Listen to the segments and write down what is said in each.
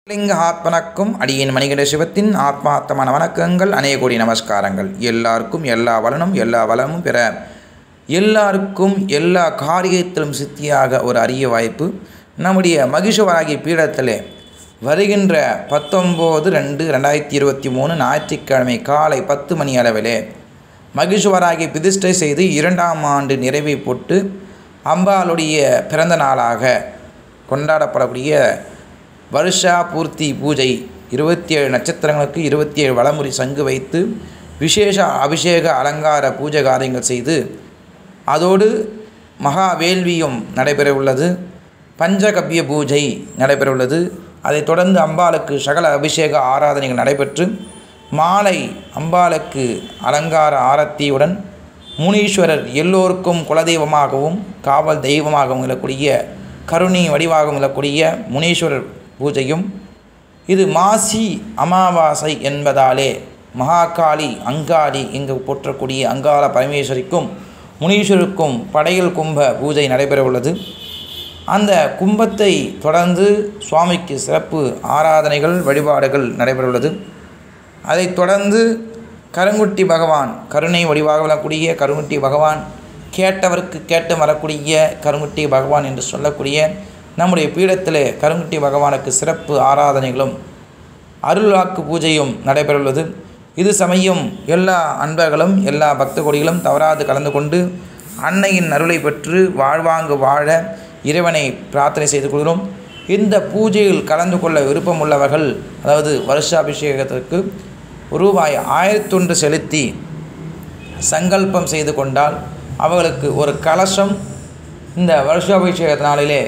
லிங்க ஆத்மனக்கும் அடியேன் மணிகண்ட சிவத்தின் ஆத்மார்த்தமான வணக்கங்கள் அநேக கோடி நமஸ்காரங்கள் எல்லாருக்கும் எல்லா வளனும் எல்லா வளமும் பெற எல்லாருக்கும் எல்லா காரியத்திலும் சித்தியாக ஒரு அரிய வாய்ப்பு நம்முடைய மகிஷவராகி பீடத்திலே வருகின்ற பத்தொம்போது ரெண்டு ரெண்டாயிரத்தி இருபத்தி மூணு ஞாயிற்றுக்கிழமை காலை பத்து மணி அளவிலே மகிஷவராகி பிரதிஷ்டை செய்து இரண்டாம் ஆண்டு நிறைவை போட்டு அம்பாளுடைய பிறந்த நாளாக கொண்டாடப்படக்கூடிய வருஷா பூர்த்தி பூஜை இருபத்தி ஏழு நட்சத்திரங்களுக்கு இருபத்தி ஏழு வளமுறை சங்கு வைத்து விசேஷ அபிஷேக அலங்கார பூஜை காரியங்கள் செய்து அதோடு மகா வேள்வியும் நடைபெறவுள்ளது பஞ்சகவ்ய பூஜை நடைபெறவுள்ளது அதைத் தொடர்ந்து அம்பாளுக்கு சகல அபிஷேக ஆராதனைகள் நடைபெற்று மாலை அம்பாளுக்கு அலங்கார ஆரத்தியுடன் முனீஸ்வரர் எல்லோருக்கும் குலதெய்வமாகவும் காவல் தெய்வமாகவும் விளக்கூடிய கருணை வடிவாகவும் விளக்கூடிய முனீஸ்வரர் பூஜையும் இது மாசி அமாவாசை என்பதாலே மகாகாளி அங்காளி இங்கு போற்றக்கூடிய அங்காள பரமேஸ்வரிக்கும் முனீஸ்வருக்கும் படையல் கும்ப பூஜை நடைபெறவுள்ளது அந்த கும்பத்தை தொடர்ந்து சுவாமிக்கு சிறப்பு ஆராதனைகள் வழிபாடுகள் நடைபெறவுள்ளது அதைத் தொடர்ந்து கருங்குட்டி பகவான் கருணை வடிவாக விளக்கூடிய கருங்குட்டி பகவான் கேட்டவருக்கு கேட்டு வரக்கூடிய கருங்குட்டி பகவான் என்று சொல்லக்கூடிய நம்முடைய பீடத்திலே கருங்குட்டி பகவானுக்கு சிறப்பு ஆராதனைகளும் அருள்வாக்கு பூஜையும் நடைபெறவுள்ளது இது சமயம் எல்லா அன்பர்களும் எல்லா பக்த கொடிகளும் தவறாது கலந்து கொண்டு அன்னையின் அருளை பெற்று வாழ்வாங்கு வாழ இறைவனை பிரார்த்தனை செய்து கொள்கிறோம் இந்த பூஜையில் கலந்து கொள்ள விருப்பம் உள்ளவர்கள் அதாவது வருஷாபிஷேகத்திற்கு ரூபாய் ஆயிரத்தொன்று செலுத்தி சங்கல்பம் செய்து கொண்டால் அவர்களுக்கு ஒரு கலசம் இந்த வருஷாபிஷேக நாளிலே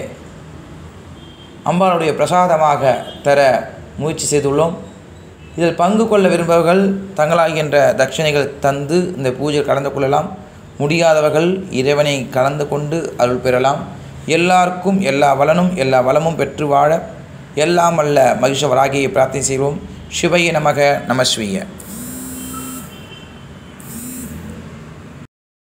அம்பாளுடைய பிரசாதமாக தர முயற்சி செய்துள்ளோம் இதில் பங்கு கொள்ள விரும்பவர்கள் தங்களாகின்ற தட்சிணைகள் தந்து இந்த பூஜை கலந்து கொள்ளலாம் முடியாதவர்கள் இறைவனை கலந்து கொண்டு அருள் பெறலாம் எல்லாருக்கும் எல்லா வளனும் எல்லா வளமும் பெற்று வாழ எல்லாம் அல்ல மகிஷவராகியை பிரார்த்தனை செய்வோம் சிவைய நமக நமஸ்வீய